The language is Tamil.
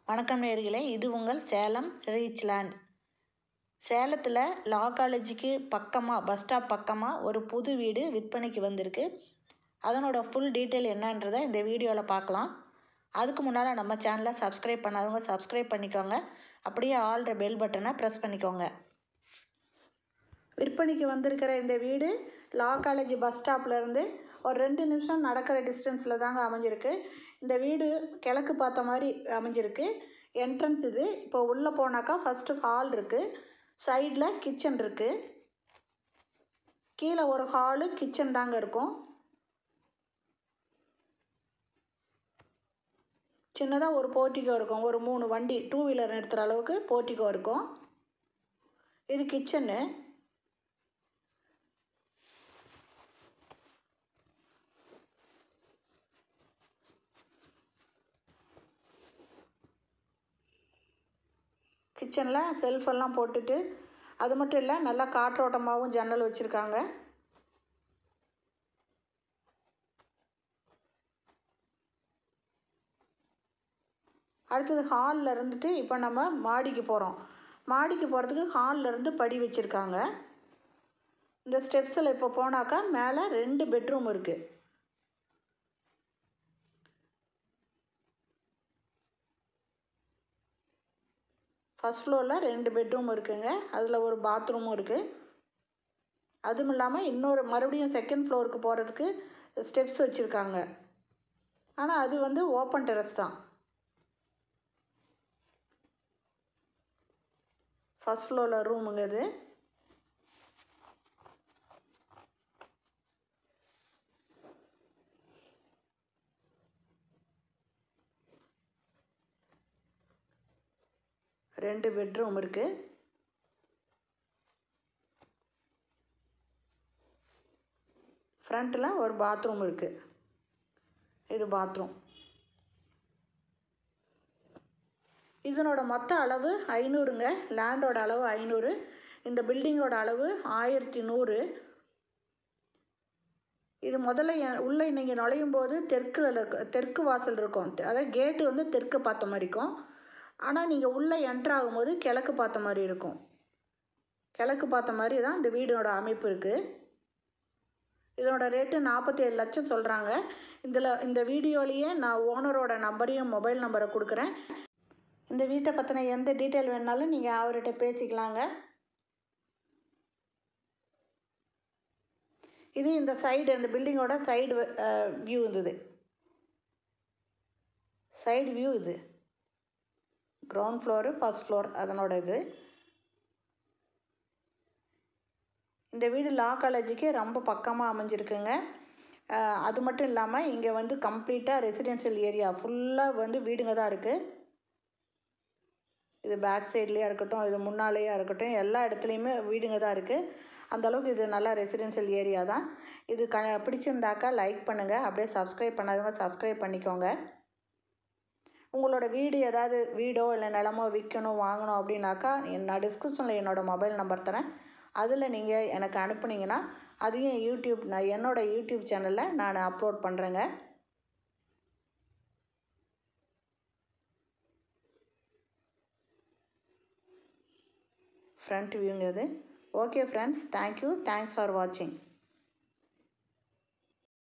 வணக்கம் நேர்களே இது உங்கள் சேலம் ரீச் லேண்ட் சேலத்தில் லா காலேஜுக்கு பக்கமாக பஸ் ஸ்டாப் பக்கமாக ஒரு புது வீடு விற்பனைக்கு வந்திருக்கு அதனோட ஃபுல் டீட்டெயில் என்னன்றதை இந்த வீடியோவில் பார்க்கலாம் அதுக்கு முன்னால் நம்ம சேனலை சப்ஸ்கிரைப் பண்ணாதவங்க சப்ஸ்கிரைப் பண்ணிக்கோங்க அப்படியே ஆல்ற பெல் பட்டனை ப்ரெஸ் பண்ணிக்கோங்க விற்பனைக்கு வந்திருக்கிற இந்த வீடு லா காலேஜ் பஸ் ஸ்டாப்லேருந்து ஒரு ரெண்டு நிமிஷம் நடக்கிற டிஸ்டன்ஸில் தாங்க அமைஞ்சிருக்கு இந்த வீடு கிழக்கு பார்த்த மாதிரி அமைஞ்சிருக்கு என்ட்ரன்ஸ் இது இப்போ உள்ளே போனாக்கா ஃபஸ்ட்டு ஹால் இருக்குது சைடில் கிச்சன் இருக்குது கீழே ஒரு ஹாலு கிச்சன் தாங்க இருக்கும் சின்னதாக ஒரு போர்ட்டிகோ இருக்கும் ஒரு மூணு வண்டி டூ வீலர் நிறுத்துகிற அளவுக்கு போர்ட்டிகோ இருக்கும் இது கிச்சனு கிச்சனில் செல்ஃபெல்லாம் போட்டுட்டு அது மட்டும் இல்லை நல்லா காற்றோட்டமாகவும் ஜன்னல் வச்சுருக்காங்க அடுத்தது ஹாலில் இருந்துட்டு இப்போ நம்ம மாடிக்கு போகிறோம் மாடிக்கு போகிறதுக்கு ஹாலில் இருந்து படி வச்சுருக்காங்க இந்த ஸ்டெப்ஸில் இப்போ போனாக்கா மேலே ரெண்டு பெட்ரூம் இருக்குது ஃபஸ்ட் ஃப்ளோரில் ரெண்டு பெட்ரூம் இருக்குங்க அதில் ஒரு பாத்ரூமும் இருக்குது அதுவும் இல்லாமல் இன்னொரு மறுபடியும் செகண்ட் ஃப்ளோருக்கு போகிறதுக்கு ஸ்டெப்ஸ் வச்சுருக்காங்க ஆனால் அது வந்து ஓப்பன் டெரஸ் தான் ஃபஸ்ட் ஃப்ளோரில் ரூமுங்க இது ரெண்டு பெட்ரூம் இருக்குது ஃப்ரண்ட்டில் ஒரு பாத்ரூம் இருக்குது இது பாத்ரூம் இதனோட மொத்த அளவு ஐநூறுங்க லேண்டோட அளவு ஐநூறு இந்த பில்டிங்கோட அளவு ஆயிரத்தி நூறு இது முதல்ல உள்ளே நீங்கள் நுழையும் போது தெற்கில் தெற்கு வாசல் இருக்கும் அதாவது கேட்டு வந்து தெற்கு பார்த்த மாதிரி இருக்கும் ஆனால் நீங்கள் உள்ளே என்ட்ரு ஆகும்போது கிழக்கு பார்த்த மாதிரி இருக்கும் கிழக்கு பார்த்த மாதிரி தான் இந்த வீடோட அமைப்பு இருக்குது இதனோட ரேட்டு நாற்பத்தி ஏழு லட்சம் சொல்கிறாங்க இதில் இந்த வீடியோலேயே நான் ஓனரோட நம்பரையும் மொபைல் நம்பரை கொடுக்குறேன் இந்த வீட்டை பற்றின எந்த டீட்டெயில் வேணாலும் நீங்கள் அவர்கிட்ட பேசிக்கலாங்க இது இந்த சைடு இந்த பில்டிங்கோட சைடு வியூ இருந்தது சைடு வியூ இது கிரவுண்ட் ஃப்ளோரு ஃபஸ்ட் ஃப்ளோர் அதனோட இது இந்த வீடு லா காலேஜுக்கு ரொம்ப பக்கமாக அமைஞ்சிருக்குங்க அது மட்டும் இல்லாமல் இங்கே வந்து கம்ப்ளீட்டாக ரெசிடென்ஷியல் ஏரியா ஃபுல்லாக வந்து வீடுங்க தான் இருக்குது இது பேக் சைட்லேயே இருக்கட்டும் இது முன்னாலேயே இருக்கட்டும் எல்லா இடத்துலையுமே வீடுங்க தான் இருக்குது அந்தளவுக்கு இது நல்லா ரெசிடென்ஷியல் ஏரியா தான் இது க பிடிச்சிருந்தாக்கா லைக் பண்ணுங்கள் அப்படியே சப்ஸ்கிரைப் பண்ணாதவங்க சப்ஸ்கிரைப் பண்ணிக்கோங்க உங்களோட வீடு ஏதாவது வீடோ இல்லை நிலமோ விற்கணும் வாங்கணும் அப்படின்னாக்கா நான் டிஸ்கிரிப்ஷனில் என்னோடய மொபைல் நம்பர் தரேன் அதில் நீங்கள் எனக்கு அனுப்புனீங்கன்னா அதையும் யூடியூப் நான் என்னோடய யூடியூப் சேனலில் நான் அப்லோட் பண்ணுறேங்க ஃப்ரண்ட் வியூங்க இது okay friends thank you thanks for வாட்சிங்